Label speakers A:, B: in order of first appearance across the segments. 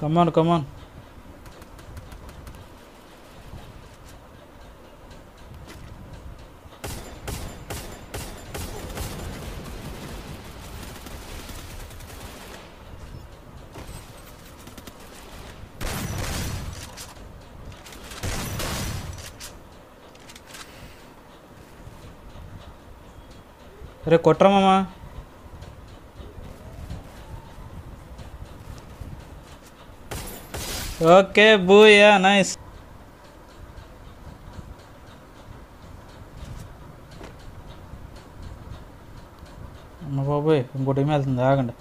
A: కమాన్ కమాన్ రే కొట్రా మామా okay Booyah nice అమ్మ బాబోయ్ ఇంకోటి ఏమి వెళ్తుంది ఆగండి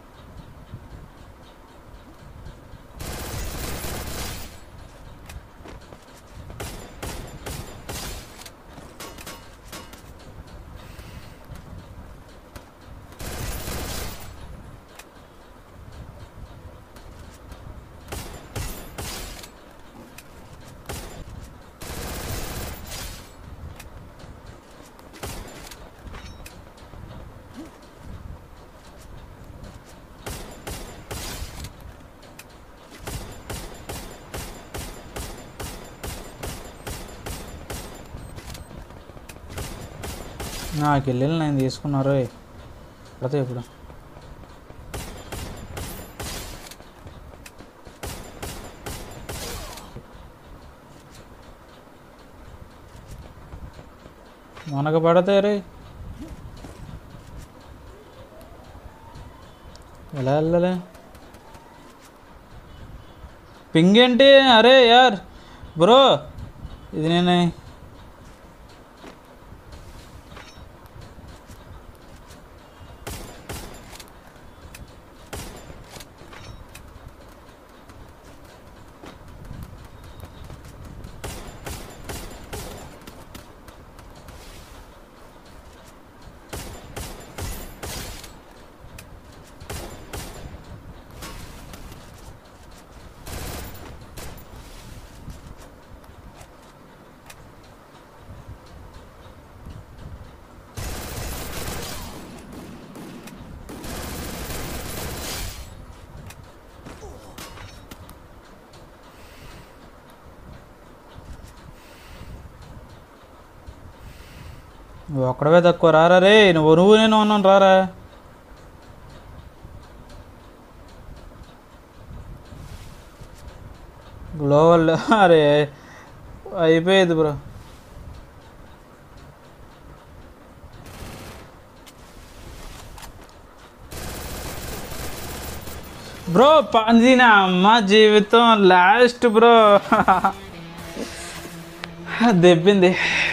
A: నాకు వెళ్ళి నేను తీసుకున్నారు పడితే ఇప్పుడు మనకు పడతాయి రే ఎలా వెళ్ళలే పింగ్ ఏంటి అరే యార్ బ్రో ఇది నేను నువ్వు ఒక్కడవే తక్కువ రారా రే నువ్వు నువ్వు నేను ఉన్నాను రారా గ్లోవల్ అరే అయిపోయేది బ్రో బ్రో పంది నా అమ్మ జీవితం లాస్ట్ బ్రో దెబ్బింది